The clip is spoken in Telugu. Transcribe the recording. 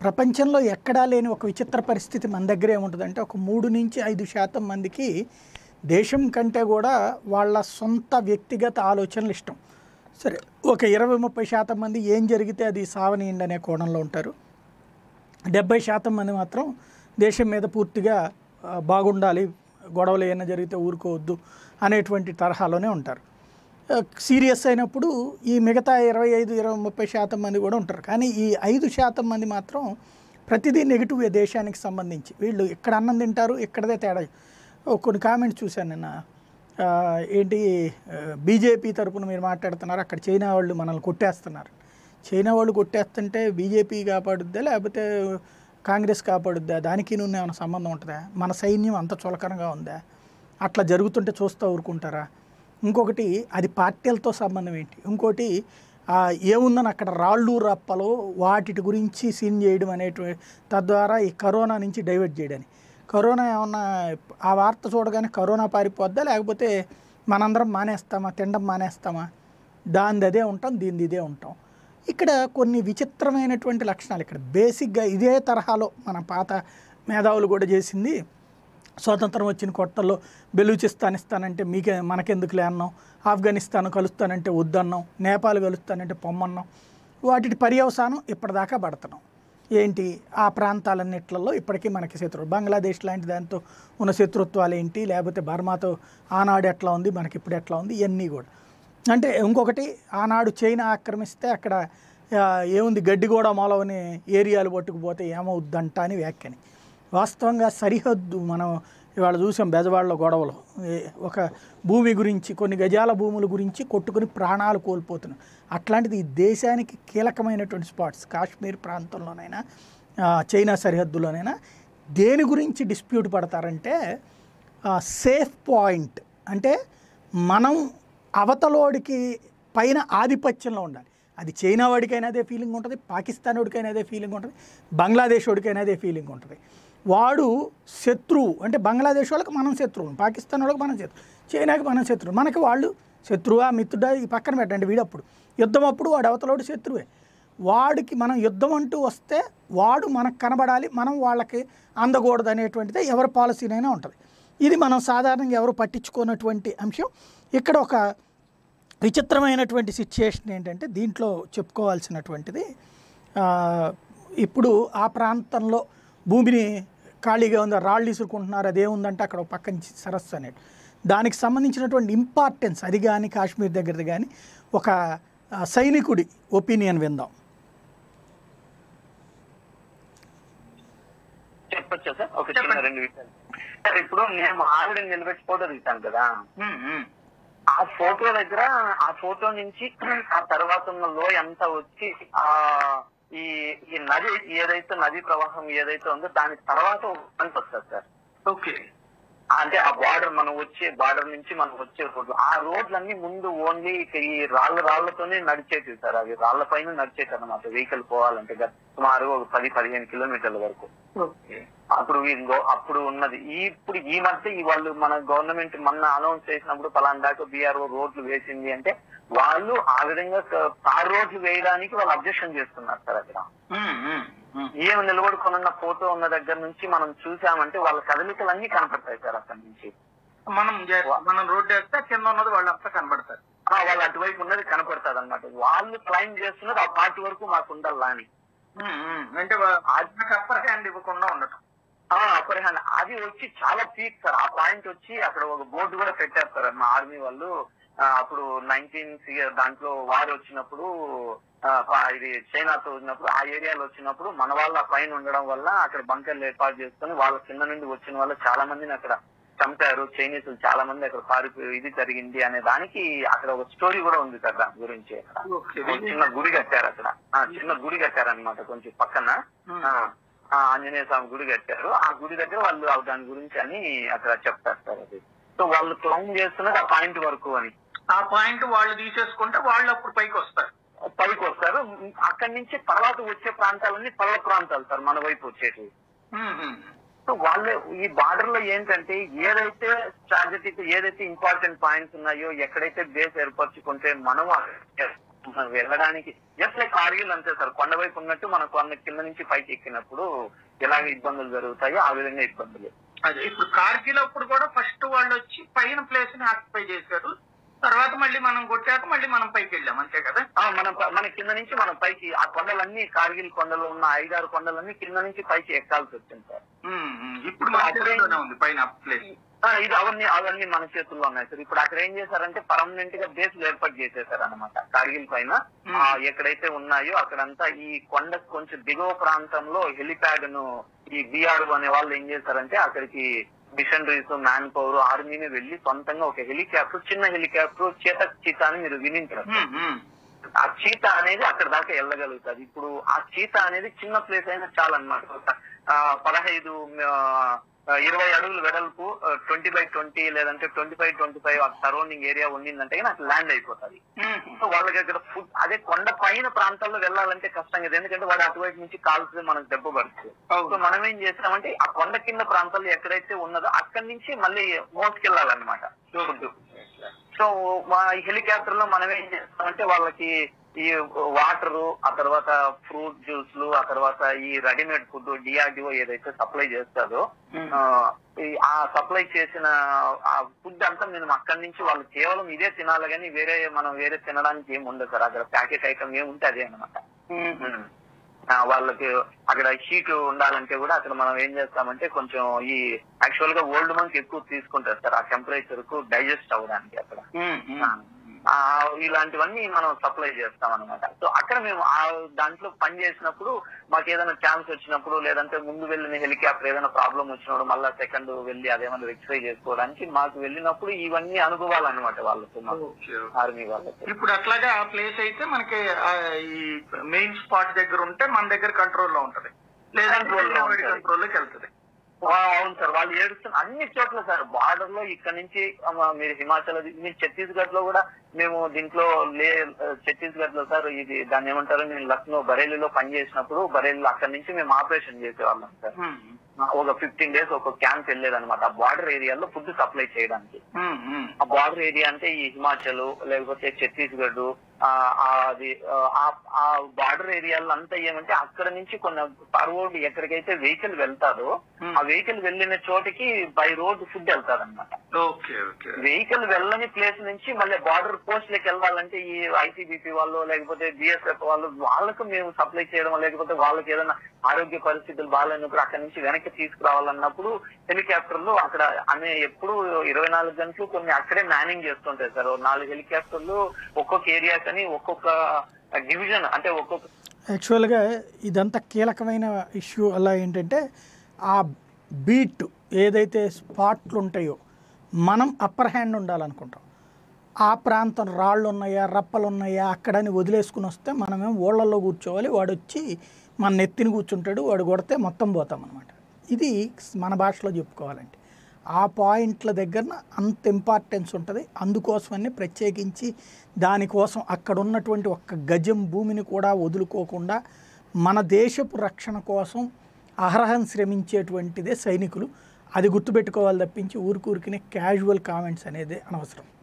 ప్రపంచంలో ఎక్కడా లేని ఒక విచిత్ర పరిస్థితి మన దగ్గర ఏముంటుందంటే ఒక మూడు నుంచి ఐదు శాతం మందికి దేశం కంటే కూడా వాళ్ళ సొంత వ్యక్తిగత ఆలోచనలు ఇష్టం సరే ఒక ఇరవై ముప్పై శాతం మంది ఏం జరిగితే అది సావనీయండి అనే కోణంలో ఉంటారు డెబ్బై శాతం మంది మాత్రం దేశం మీద పూర్తిగా ఆ, బాగుండాలి గొడవలు ఏమైనా జరిగితే ఊరుకోవద్దు అనేటువంటి తరహాలోనే ఉంటారు ఆ, సీరియస్ అయినప్పుడు ఈ మిగతా ఇరవై ఐదు ఇరవై ముప్పై శాతం మంది కూడా ఉంటారు కానీ ఈ ఐదు శాతం మంది మాత్రం ప్రతిదీ నెగిటివ్ దేశానికి సంబంధించి వీళ్ళు ఇక్కడ అన్నం తింటారు ఇక్కడదే తేడా ఓ కొన్ని కామెంట్స్ చూశాను నిన్న ఆ, ఏంటి బీజేపీ తరపున మీరు మాట్లాడుతున్నారు అక్కడ చైనా వాళ్ళు మనల్ని కొట్టేస్తున్నారు చైనా వాళ్ళు కొట్టేస్తుంటే బీజేపీ కాపాడుద్దా లేకపోతే కాంగ్రెస్ కాపాడుద్దా దానికి నువ్వు ఏమైనా సంబంధం ఉంటుందా మన సైన్యం అంత చులకనగా ఉందా అట్లా జరుగుతుంటే చూస్తూ ఊరుకుంటారా ఇంకొకటి అది పార్టీలతో సంబంధం ఏంటి ఇంకోటి ఆ, ఏముందని అక్కడ రాళ్ళు రప్పలు వాటి గురించి సీన్ చేయడం అనేటువంటి తద్వారా ఈ కరోనా నుంచి డైవర్ట్ చేయడానికి కరోనా ఏమన్నా ఆ వార్త చూడగానే కరోనా పారిపోద్దా లేకపోతే మనందరం మానేస్తామా తినడం మానేస్తామా దానిది అదే ఉంటాం దీనిది ఇదే ఉంటాం ఇక్కడ కొన్ని విచిత్రమైనటువంటి లక్షణాలు ఇక్కడ బేసిక్గా ఇదే తరహాలో మన పాత మేధావులు కూడా చేసింది స్వాతంత్రం వచ్చిన కొత్తల్లో బెలూచిస్తాన్ ఇస్తానంటే మీకే మనకెందుకులే అన్నాం ఆఫ్ఘనిస్తాన్ కలుస్తానంటే వద్దన్నాం నేపాల్ కలుస్తానంటే పొమ్మన్నాం వాటి పర్యవసానం ఇప్పటిదాకా పడుతున్నాం ఏంటి ఆ ప్రాంతాలన్నిట్లలో ఇప్పటికీ మనకి శత్రువు బంగ్లాదేశ్ లాంటి దాంతో ఉన్న శత్రుత్వాలు ఏంటి లేకపోతే బర్మాతో ఆనాడు ఎట్లా ఉంది మనకి ఇప్పుడు ఎట్లా ఉంది ఇవన్నీ కూడా అంటే ఇంకొకటి ఆనాడు చైనా ఆక్రమిస్తే అక్కడ ఆ, ఏముంది గడ్డి కూడా మొలవని ఏరియాలు పట్టుకుపోతే ఏమవుద్దంట అని వ్యాఖ్యని వాస్తవంగా సరిహద్దు మనం ఇవాళ చూసాం బెజవాడలో గొడవలు ఏ- ఒక భూమి గురించి కొన్ని గజాల భూముల గురించి కొట్టుకుని ప్రాణాలు కోల్పోతున్నాం అట్లాంటిది ఈ దేశానికి కీలకమైనటువంటి స్పాట్స్ కాశ్మీర్ ప్రాంతంలోనైనా ఆ, చైనా సరిహద్దులోనైనా దేని గురించి డిస్ప్యూట్ పడతారంటే సేఫ్ పాయింట్ అంటే మనం అవతలోడికి పైన ఆధిపత్యంలో ఉండాలి అది చైనా వాడికైనా అదే ఫీలింగ్ ఉంటుంది పాకిస్తాన్ వాడికైనా అదే ఫీలింగ్ ఉంటుంది బంగ్లాదేశ్ వాడికైనా అదే ఫీలింగ్ ఉంటుంది వాడు శత్రువు అంటే బంగ్లాదేశ్ వాళ్ళకి మనం శత్రువు పాకిస్తాన్ వాళ్ళకి మనం శత్రువు చైనాకి మనం శత్రువు మనకి వాళ్ళు శత్రువా మిత్రుడా ఈ పక్కన పెట్టండి వీడప్పుడు యుద్ధం అప్పుడు వాడు అవతలోడు శత్రువే వాడికి మనం యుద్ధం అంటూ వస్తే వాడు మనకు కనబడాలి మనం వాళ్ళకి అందకూడదు అనేటువంటిదే ఎవరి పాలసీనైనా ఉంటుంది ఇది మనం సాధారణంగా ఎవరు పట్టించుకోనటువంటి అంశం ఇక్కడ ఒక విచిత్రమైనటువంటి సిచ్యుయేషన్ ఏంటంటే దీంట్లో చెప్పుకోవాల్సినటువంటిది ఆ, ఇప్పుడు ఆ ప్రాంతంలో భూమిని ఖాళీగా ఉంది రాళ్ళు ఇసురుకుంటున్నారు అదేముందంటే అక్కడ ఒక పక్కన సరస్సు అనేది దానికి సంబంధించినటువంటి ఇంపార్టెన్స్ అది కానీ కాశ్మీర్ దగ్గరది కానీ ఒక ఆ, సైనికుడి ఒపీనియన్ విందాం చెప్పొచ్చా సార్ ఒక చిన్న రెండు విషయాలు సార్ ఇప్పుడు నేను ఆవిడని నిలబెట్టి ఫోటో తీశాను కదా ఆ ఫోటో దగ్గర ఆ ఫోటో నుంచి ఆ తర్వాత ఉన్న లోయ అంతా వచ్చి ఆ ఈ ఈ నది ఏదైతే నది ప్రవాహం ఏదైతే ఉందో దాని తర్వాత ఒక పాయింట్ వస్తుంది సార్ ఓకే అంటే ఆ బార్డర్ మనం వచ్చే బార్డర్ నుంచి మనం వచ్చే రోడ్లు ఆ రోడ్లన్నీ ముందు ఓన్లీ ఈ రాళ్ళ రాళ్లతోనే నడిచేటివి సార్ అవి రాళ్ల పైన నడిచేటి అనమాట వెహికల్ పోవాలంటే గ- సుమారు ఒక పది పదిహేను కిలోమీటర్ల వరకు ఓకే అప్పుడు ఇంకో- అప్పుడు ఉన్నది ఈ ఇప్పుడు ఈ మధ్య ఈ వాళ్ళు మన గవర్నమెంట్ మొన్న అనౌన్స్ చేసినప్పుడు పలానా దాకా బీఆర్ఓ రోడ్లు వేసింది అంటే వాళ్ళు ఆ విధంగా క- తార్ రోడ్లు వేయడానికి వాళ్ళు అబ్జెక్షన్ చేస్తున్నారు సార్ అక్కడ ఏమి నిలబడుకున్న ఫోటో ఉన్న దగ్గర నుంచి మనం చూసామంటే వాళ్ళ కదలికలు అన్ని కనపడతాయి సార్ అక్కడి నుంచి మనం చే- మనం రోడ్డు వేస్తే కింద ఉన్నది వాళ్ళంతా కనబడతారు ఆ, వాళ్ళు అటువైపు ఉన్నది కనపడుతుంది అనమాట వాళ్ళు క్లైమ్ చేస్తున్నది ఆ పార్టీ వరకు మాకు ఉండాలా అని ఉమ్, ఉమ్. అంటే వా- అది నాకు అప్పర్ హ్యాండ్ ఇవ్వకుండా ఉండటం ఆ, అప్పర్ హ్యాండ్ అది వచ్చి చాలా పీక్ సార్ ఆ పాయింట్ వచ్చి అక్కడ ఒక బోర్డు కూడా పెట్టారు సార్ మా ఆర్మీ వాళ్ళు ఆ, అప్పుడు నైన్టీన్ దాంట్లో వార్ వచ్చినప్పుడు ఆ, పా- ఇది చైనాతో వచ్చినప్పుడు ఆ ఏరియాలో వచ్చినప్పుడు మన వాళ్ళ పైన ఉండడం వల్ల అక్కడ బంకర్లు ఏర్పాటు చేసుకుని వాళ్ళ కింద నుండి వచ్చిన వాళ్ళు చాలా మందిని అక్కడ చంపారు చైనీసులు చాలా మంది అక్కడ పారిపోయి ఇది జరిగింది అనే దానికి అక్కడ ఒక స్టోరీ కూడా ఉంది సార్ దాని గురించి అక్కడ ఓకే ఒక చిన్న గుడి కట్టారు అక్కడ ఆ, చిన్న గుడి కట్టారు అనమాట కొంచెం పక్కన ఉమ్. ఆ, ఆ ఆంజనేయ స్వామి గుడి కట్టారు ఆ గుడి దగ్గర వాళ్ళు ఆ దాని గురించి అని అక్కడ చెప్తారు సార్ అది సో వాళ్ళు క్లౌన్ చేస్తున్నది ఆ పాయింట్ వరకు అని ఆ పాయింట్ వాళ్ళు తీసేసుకుంటే వాళ్ళు అప్పుడు పైకి వస్తారు పైకి వస్తారు అక్కడి నుంచి తర్వాత వచ్చే ప్రాంతాలన్నీ పల్ల ప్రాంతాలు సార్ మన వైపు వచ్చేటివి ఉమ్, ఉమ్. సో వాళ్ళే ఈ బార్డర్ లో ఏంటంటే ఏదైతే స్ట్రాటజిక్ ఏదైతే ఇంపార్టెంట్ పాయింట్స్ ఉన్నాయో ఎక్కడైతే బేస్ ఏర్పరచుకుంటే మనం మనం వెళ్ళడానికి జస్ట్ లైక్ కార్గిల్ అంతే సార్ కొండ వైపు ఉన్నట్టు మనం కొండ కింద నుంచి పైకి ఎక్కినప్పుడు ఎలాగ ఇబ్బందులు జరుగుతాయో ఆ విధంగా ఇబ్బందులు అదే ఇప్పుడు కార్గిల్ అప్పుడు కూడా ఫస్ట్ వాళ్ళు వచ్చి పైన ప్లేస్ ని ఆక్యుపై చేశారు తర్వాత మళ్ళీ మనం కొట్టాక మళ్ళీ మనం పైకి వెళ్ళాం అంతే కదా ఆ, మనం ప- మన కింద నుంచి మనం పైకి ఆ కొండలన్నీ కార్గిల్ కొండలు ఉన్న ఐదారు కొండలన్నీ కింద నుంచి పైకి ఎక్కాల్సి వచ్చింది సార్ ఉమ్, ఉమ్. ఇప్పుడు మన చేతిలోనే ఉంది పైన ప్లేస్ ఆ, ఇది అవన్నీ అవన్నీ మన చేతుల్లో ఉన్నాయి సార్ ఇప్పుడు అక్కడ ఏం చేశారంటే పర్మనెంట్ గా బేస్లు ఏర్పాటు చేసేసారు అనమాట కార్గిల్ పైన Hmm. ఆ, ఎక్కడైతే ఉన్నాయో అక్కడంతా ఈ కొండ కొంచెం దిగువ ప్రాంతంలో హెలిప్యాడ్ ను ఈ బీఆర్ అనే వాళ్ళు ఏం చేశారంటే అక్కడికి మిషనరీస్ మ్యాన్ పవర్ ఆర్మీని వెళ్లి సొంతంగా ఒక హెలికాప్టర్ చిన్న హెలికాప్టర్ చేతక్ చీతా అని మీరు వినింటారు ఉమ్, ఉమ్. ఆ చీత అనేది అక్కడ దాకా వెళ్ళగలుగుతుంది ఇప్పుడు ఆ చీత అనేది చిన్న ప్లేస్ అయినా చాలన్నమాట ఆ, పదహైదు ఆ, ఇరవై అడుగులు వెడల్పు ట్వంటీ బై ట్వంటీ లేదంటే twenty five twenty five surrounding area ఉండిందంటే నాకు ల్యాండ్ అయిపోతుంది ఉమ్. సో వాళ్ళకి అక్కడ ఫుడ్ అదే కొండ పైన ప్రాంతాల్లో వెళ్ళాలంటే కష్టం కదా ఎందుకంటే వాడు అటువైపు నుంచి కాల్సి మనకు దెబ్బ పడుతుంది సో అవును మనం ఏం చేస్తామంటే ఆ కొండ కింద ప్రాంతాల్లో ఎక్కడైతే ఉన్నదో అక్కడి నుంచి మళ్ళీ మోసుకెళ్ళాలన్నమాట ఫుడ్ సో మా హెలికాప్టర్ లో మనం ఏం చేస్తామంటే వాళ్ళకి ఈ వాటర్ ఆ తర్వాత ఫ్రూట్ జ్యూస్లు ఆ తర్వాత ఈ రెడీమేడ్ ఫుడ్ డిఆర్డిఓ ఏదైతే సప్లై చేస్తారో ఆ, ఈ- ఆ సప్లై చేసిన ఆ ఫుడ్ అంతా మేము అక్కడి నుంచి వాళ్ళు కేవలం ఇదే తినాలి కానీ వేరే మనం వేరే తినడానికి ఏమి ఉండదు సార్ అక్కడ ప్యాకెట్ ఐటమ్ ఏమి ఉంటే అదే అనమాట ఉమ్. ఆ, వాళ్ళకి అక్కడ హీట్ ఉండాలంటే కూడా అక్కడ మనం ఏం చేస్తామంటే కొంచెం ఈ యాక్చువల్ గా ఓల్డ్ మంక్ ఎక్కువ తీసుకుంటారు సార్ ఆ టెంపరేచర్ కు డైజెస్ట్ అవ్వడానికి అక్కడ ఉమ్, ఉమ్. ఆ, ఇలాంటివన్నీ మనం సప్లై చేస్తాం అనమాట సో అక్కడ మేము ఆ దాంట్లో పని చేసినప్పుడు మాకు ఏదైనా ఛాన్స్ వచ్చినప్పుడు లేదంటే ముందు వెళ్ళిన హెలికాప్టర్ ఏదైనా ప్రాబ్లం వచ్చినప్పుడు మళ్ళీ సెకండ్ వెళ్ళి అదేమైనా రెక్టిఫై చేసుకోవడానికి మాకు వెళ్ళినప్పుడు ఇవన్నీ అనుభవాలు అనమాట వాళ్ళకు మాకు ఓకే, ఓకే. ఆర్మీ వాళ్ళకి ఇప్పుడు అట్లాగే ఆ ప్లేస్ అయితే మనకి ఆ, ఈ మెయిన్ స్పాట్ దగ్గర ఉంటే మన దగ్గర కంట్రోల్ లో ఉంటది లేదంటే Control లో ఉంటది. కంట్రోల్ లోకి వెళ్తది ఆ, అవును సార్ వాళ్ళు ఏడుస్తున్న అన్ని చోట్ల సార్ బార్డర్ లో ఇక్కడ నుంచి ఆ, మీరు హిమాచల్ అది- మీరు ఛత్తీస్గఢ్ లో కూడా మేము దీంట్లో లే ఛత్తీస్గఢ్ లో సార్ ఇది దాన్ని ఏమంటారు నేను లక్నో బరేలీలో పనిచేసినప్పుడు బరేలీలో అక్కడి నుంచి మేము ఆపరేషన్ చేసేవాళ్ళం సార్ ఉమ్, ఒక ఫిఫ్టీన్ డేస్ ఒక క్యాంప్ వెళ్ళేదన్నమాట ఆ బార్డర్ ఏరియాలో ఫుడ్ సప్లై చేయడానికి ఉమ్, ఉమ్. ఆ బార్డర్ ఏరియా అంటే ఈ హిమాచల్ లేకపోతే ఛత్తీస్గఢ్ ఆ, ఆ, అది ఆ, ఆ బార్డర్ ఏరియాలో అంతా ఏమంటే అక్కడ నుంచి కొన్ని ఫార్వర్డ్ ఎక్కడికైతే వెహికల్ వెళ్తారో Hmm. ఆ వెహికల్ వెళ్ళిన చోటికి బై రోడ్ ఫుడ్ వెళ్తారన్నమాట ఓకే ఓకే వెహికల్ వెళ్ళని ప్లేస్ నుంచి మళ్ళీ బార్డర్ పోస్ట్ లకి వెళ్ళాలంటే ఈ ఐసీబీపీ వాళ్ళు లేకపోతే బిఎస్ఎఫ్ వాళ్ళు వాళ్ళకు మేము సప్లై చేయడం లేకపోతే వాళ్ళకి ఏదైనా ఆరోగ్య పరిస్థితులు బాగాలేనప్పుడు అక్కడ నుంచి వెనక్కి తీసుకురావాలన్నప్పుడు హెలికాప్టర్లు అక్కడ అనే ఎప్పుడు ఇరవై నాలుగు గంటలు కొన్ని అక్కడే మ్యానింగ్ చేస్తుంటాయి సార్ ఓ నాలుగు హెలికాప్టర్లు ఒక్కొక్క ఏరియా కానీ ఒక్కొక్క డివిజన్ అంటే ఒక్కొక్క యాక్చువల్గా ఇదంతా కీలకమైన ఇష్యూ అలా ఏంటంటే ఆ బీట్ ఏదైతే స్పాట్లు ఉంటాయో మనం అప్పర్ హ్యాండ్ ఉండాలనుకుంటాం ఆ ప్రాంతం రాళ్ళు ఉన్నాయా రప్పలు ఉన్నాయా అక్కడని వదిలేసుకుని వస్తే మనమేం ఓళ్ళల్లో కూర్చోవాలి వాడు వచ్చి మన నెత్తిని కూర్చుంటాడు వాడు కొడితే మొత్తం పోతాం అనమాట ఇది మన భాషలో చెప్పుకోవాలంటే ఆ పాయింట్ల దగ్గర అంత ఇంపార్టెన్స్ ఉంటుంది అందుకోసమని ప్రత్యేకించి దానికోసం అక్కడ ఉన్నటువంటి ఒక్క గజం భూమిని కూడా వదులుకోకుండా మన దేశపు రక్షణ కోసం అర్హం శ్రమించేటువంటిదే సైనికులు అది గుర్తుపెట్టుకోవాలి తప్పించి ఊరికూరికినే క్యాజువల్ కామెంట్స్ అనేది అనవసరం